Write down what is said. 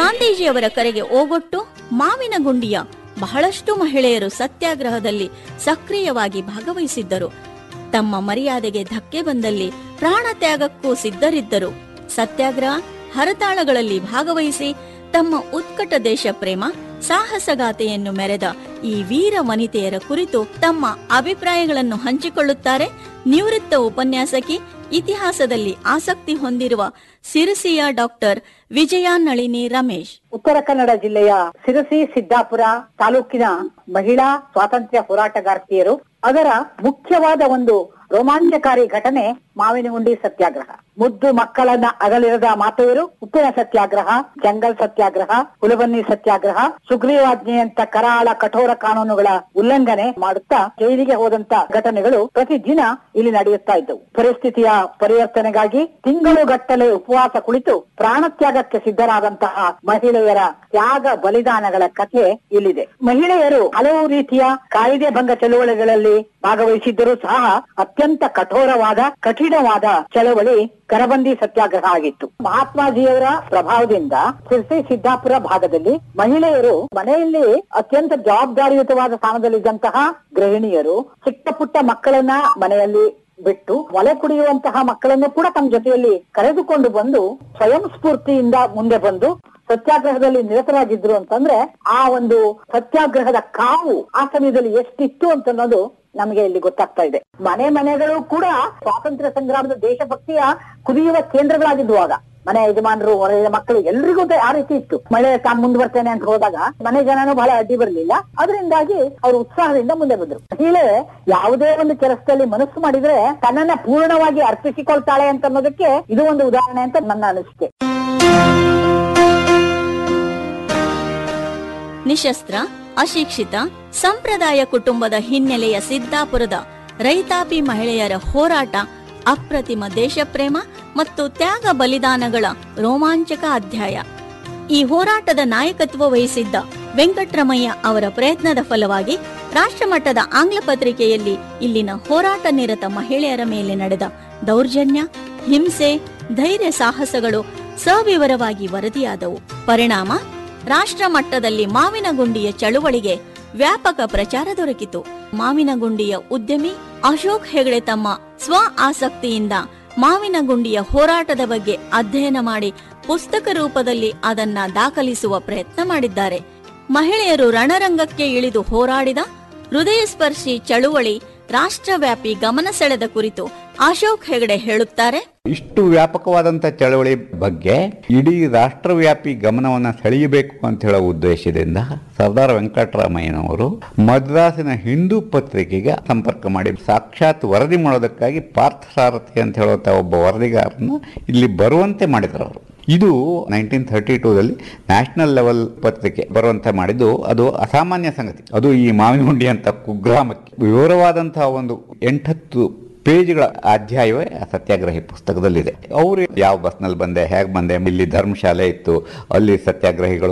ಗಾಂಧೀಜಿಯವರ ಕರೆಗೆ ಓಗೊಟ್ಟು ಮಾವಿನಗುಂಡಿಯ ಬಹಳಷ್ಟು ಮಹಿಳೆಯರು ಸತ್ಯಾಗ್ರಹದಲ್ಲಿ ಸಕ್ರಿಯವಾಗಿ ಭಾಗವಹಿಸಿದ್ದರು ತಮ್ಮ ಮರ್ಯಾದೆಗೆ ಧಕ್ಕೆ ಬಂದಲ್ಲಿ ಪ್ರಾಣ ತ್ಯಾಗಕ್ಕೂ ಸಿದ್ಧರಿದ್ದರು ಸತ್ಯಾಗ್ರಹ ಹರತಾಳಗಳಲ್ಲಿ ಭಾಗವಹಿಸಿ ತಮ್ಮ ಉತ್ಕಟ ದೇಶ ಪ್ರೇಮ ಸಾಹಸಗಾಥೆಯನ್ನು ಮೆರೆದ ಈ ವೀರ ವನಿತೆಯರ ಕುರಿತು ತಮ್ಮ ಅಭಿಪ್ರಾಯಗಳನ್ನು ಹಂಚಿಕೊಳ್ಳುತ್ತಾರೆ ನಿವೃತ್ತ ಉಪನ್ಯಾಸಕಿ ಇತಿಹಾಸದಲ್ಲಿ ಆಸಕ್ತಿ ಹೊಂದಿರುವ ಸಿರಸಿಯ ಡಾಕ್ಟರ್ ವಿಜಯ ನಳಿನಿ ರಮೇಶ್ ಉತ್ತರ ಕನ್ನಡ ಜಿಲ್ಲೆಯ ಸಿರಸಿ ಸಿದ್ದಾಪುರ ತಾಲೂಕಿನ ಮಹಿಳಾ ಸ್ವಾತಂತ್ರ್ಯ ಹೋರಾಟಗಾರ್ತಿಯರು ಅದರ ಮುಖ್ಯವಾದ ಒಂದು ರೋಮಾಂಚಕಾರಿ ಘಟನೆ ಮಾವಿನಗುಂಡಿ ಸತ್ಯಾಗ್ರಹ ಮುದ್ದು ಮಕ್ಕಳನ್ನ ಅಗಲಿರದ ಮಾತೆಯರು ಉಪ್ಪಿನ ಸತ್ಯಾಗ್ರಹ ಜಂಗಲ್ ಸತ್ಯಾಗ್ರಹ ಹುಲಬನ್ನಿ ಸತ್ಯಾಗ್ರಹ ಸುಗ್ರೀವಾಜ್ಞೆಯಂತ ಕರಾಳ ಕಠೋರ ಕಾನೂನುಗಳ ಉಲ್ಲಂಘನೆ ಮಾಡುತ್ತಾ ಜೈಲಿಗೆ ಹೋದಂತ ಘಟನೆಗಳು ಪ್ರತಿದಿನ ಇಲ್ಲಿ ನಡೆಯುತ್ತಾ ಇದ್ದವು ಪರಿಸ್ಥಿತಿಯ ಪರಿವರ್ತನೆಗಾಗಿ ತಿಂಗಳುಗಟ್ಟಲೆ ಉಪವಾಸ ಕುಳಿತು ಪ್ರಾಣತ್ಯಾಗಕ್ಕೆ ಸಿದ್ಧರಾದಂತಹ ಮಹಿಳೆಯರ ತ್ಯಾಗ ಬಲಿದಾನಗಳ ಕಥೆ ಇಲ್ಲಿದೆ ಮಹಿಳೆಯರು ಹಲವು ರೀತಿಯ ಕಾಯ್ದೆ ಭಂಗ ಚಳುವಳಿಗಳಲ್ಲಿ ಭಾಗವಹಿಸಿದ್ದರೂ ಸಹ ಅತ್ಯಂತ ಕಠೋರವಾದ ಕಠಿಣವಾದ ಚಳವಳಿ ಕರಬಂದಿ ಸತ್ಯಾಗ್ರಹ ಆಗಿತ್ತು ಮಹಾತ್ಮಾಜಿಯವರ ಪ್ರಭಾವದಿಂದ ಸಿರ್ಸಿ ಸಿದ್ದಾಪುರ ಭಾಗದಲ್ಲಿ ಮಹಿಳೆಯರು ಮನೆಯಲ್ಲಿ ಅತ್ಯಂತ ಜವಾಬ್ದಾರಿಯುತವಾದ ಸ್ಥಾನದಲ್ಲಿದ್ದಂತಹ ಗೃಹಿಣಿಯರು ಚಿಕ್ಕ ಪುಟ್ಟ ಮಕ್ಕಳನ್ನ ಮನೆಯಲ್ಲಿ ಬಿಟ್ಟು ಒಲೆ ಕುಡಿಯುವಂತಹ ಮಕ್ಕಳನ್ನು ಕೂಡ ತಮ್ಮ ಜೊತೆಯಲ್ಲಿ ಕರೆದುಕೊಂಡು ಬಂದು ಸ್ವಯಂ ಸ್ಫೂರ್ತಿಯಿಂದ ಮುಂದೆ ಬಂದು ಸತ್ಯಾಗ್ರಹದಲ್ಲಿ ನಿರತರಾಗಿದ್ರು ಅಂತಂದ್ರೆ ಆ ಒಂದು ಸತ್ಯಾಗ್ರಹದ ಕಾವು ಆ ಸಮಯದಲ್ಲಿ ಎಷ್ಟಿತ್ತು ಅಂತ ಅನ್ನೋದು ನಮಗೆ ಇಲ್ಲಿ ಗೊತ್ತಾಗ್ತಾ ಇದೆ ಮನೆ ಮನೆಗಳು ಕೂಡ ಸ್ವಾತಂತ್ರ್ಯ ಸಂಗ್ರಾಮದ ದೇಶಭಕ್ತಿಯ ಕುದಿಯುವ ಕೇಂದ್ರಗಳಾಗಿದ್ವು ಆಗ ಮನೆ ಯಜಮಾನರು ಹೊರ ಮಕ್ಕಳು ಎಲ್ರಿಗೂ ಆ ರೀತಿ ಇತ್ತು ಮಳೆ ತಾನು ಮುಂದುವರ್ತೇನೆ ಅಂತ ಹೋದಾಗ ಮನೆ ಜನನು ಬಹಳ ಅಡ್ಡಿ ಬರಲಿಲ್ಲ ಅದರಿಂದಾಗಿ ಅವರು ಉತ್ಸಾಹದಿಂದ ಮುಂದೆ ಬಂದ್ರು ಮಹಿಳೆ ಯಾವುದೇ ಒಂದು ಕೆಲಸದಲ್ಲಿ ಮನಸ್ಸು ಮಾಡಿದ್ರೆ ತನ್ನನ್ನ ಪೂರ್ಣವಾಗಿ ಅರ್ಪಿಸಿಕೊಳ್ತಾಳೆ ಅಂತ ಅನ್ನೋದಕ್ಕೆ ಇದು ಒಂದು ಉದಾಹರಣೆ ಅಂತ ನನ್ನ ಅನಿಸಿಕೆ ನಿಶಸ್ತ್ರ ಅಶಿಕ್ಷಿತ ಸಂಪ್ರದಾಯ ಕುಟುಂಬದ ಹಿನ್ನೆಲೆಯ ಸಿದ್ದಾಪುರದ ರೈತಾಪಿ ಮಹಿಳೆಯರ ಹೋರಾಟ ಅಪ್ರತಿಮ ದೇಶಪ್ರೇಮ ಮತ್ತು ತ್ಯಾಗ ಬಲಿದಾನಗಳ ರೋಮಾಂಚಕ ಅಧ್ಯಾಯ ಈ ಹೋರಾಟದ ನಾಯಕತ್ವ ವಹಿಸಿದ್ದ ವೆಂಕಟ್ರಮಯ್ಯ ಅವರ ಪ್ರಯತ್ನದ ಫಲವಾಗಿ ರಾಷ್ಟ್ರಮಟ್ಟದ ಆಂಗ್ಲ ಪತ್ರಿಕೆಯಲ್ಲಿ ಇಲ್ಲಿನ ಹೋರಾಟ ನಿರತ ಮಹಿಳೆಯರ ಮೇಲೆ ನಡೆದ ದೌರ್ಜನ್ಯ ಹಿಂಸೆ ಧೈರ್ಯ ಸಾಹಸಗಳು ಸವಿವರವಾಗಿ ವರದಿಯಾದವು ಪರಿಣಾಮ ರಾಷ್ಟ್ರ ಮಟ್ಟದಲ್ಲಿ ಮಾವಿನಗುಂಡಿಯ ಚಳುವಳಿಗೆ ವ್ಯಾಪಕ ಪ್ರಚಾರ ದೊರಕಿತು ಮಾವಿನಗುಂಡಿಯ ಉದ್ಯಮಿ ಅಶೋಕ್ ಹೆಗಡೆ ತಮ್ಮ ಸ್ವ ಆಸಕ್ತಿಯಿಂದ ಮಾವಿನಗುಂಡಿಯ ಹೋರಾಟದ ಬಗ್ಗೆ ಅಧ್ಯಯನ ಮಾಡಿ ಪುಸ್ತಕ ರೂಪದಲ್ಲಿ ಅದನ್ನ ದಾಖಲಿಸುವ ಪ್ರಯತ್ನ ಮಾಡಿದ್ದಾರೆ ಮಹಿಳೆಯರು ರಣರಂಗಕ್ಕೆ ಇಳಿದು ಹೋರಾಡಿದ ಹೃದಯಸ್ಪರ್ಶಿ ಚಳುವಳಿ ರಾಷ್ಟ್ರವ್ಯಾಪಿ ಗಮನ ಸೆಳೆದ ಕುರಿತು ಅಶೋಕ್ ಹೆಗಡೆ ಹೇಳುತ್ತಾರೆ ಇಷ್ಟು ವ್ಯಾಪಕವಾದಂಥ ಚಳವಳಿ ಬಗ್ಗೆ ಇಡೀ ರಾಷ್ಟ್ರವ್ಯಾಪಿ ಗಮನವನ್ನು ಸೆಳೆಯಬೇಕು ಅಂತ ಹೇಳೋ ಉದ್ದೇಶದಿಂದ ಸರ್ದಾರ್ ವೆಂಕಟರಾಮಯ್ಯನವರು ಮದ್ರಾಸಿನ ಹಿಂದೂ ಪತ್ರಿಕೆಗೆ ಸಂಪರ್ಕ ಮಾಡಿ ಸಾಕ್ಷಾತ್ ವರದಿ ಮಾಡೋದಕ್ಕಾಗಿ ಪಾರ್ಥಸಾರಥಿ ಅಂತ ಹೇಳುವಂಥ ಒಬ್ಬ ವರದಿಗಾರನ ಇಲ್ಲಿ ಬರುವಂತೆ ಮಾಡಿದ್ರು ಅವರು ಇದು ನೈನ್ಟೀನ್ ಥರ್ಟಿ ಟೂದಲ್ಲಿ ನ್ಯಾಷನಲ್ ಲೆವೆಲ್ ಪತ್ರಿಕೆ ಬರುವಂತೆ ಮಾಡಿದ್ದು ಅದು ಅಸಾಮಾನ್ಯ ಸಂಗತಿ ಅದು ಈ ಮಾವಿನಗುಂಡಿ ಅಂತ ಕುಗ್ರಾಮಕ್ಕೆ ವಿವರವಾದಂತಹ ಒಂದು ಎಂಟತ್ತು ಪೇಜ್ಗಳ ಅಧ್ಯಾಯವೇ ಆ ಸತ್ಯಾಗ್ರಹಿ ಪುಸ್ತಕದಲ್ಲಿದೆ ಅವರು ಯಾವ ಬಸ್ನಲ್ಲಿ ಬಂದೆ ಹೇಗೆ ಬಂದೆ ಇಲ್ಲಿ ಧರ್ಮಶಾಲೆ ಇತ್ತು ಅಲ್ಲಿ ಸತ್ಯಾಗ್ರಹಿಗಳು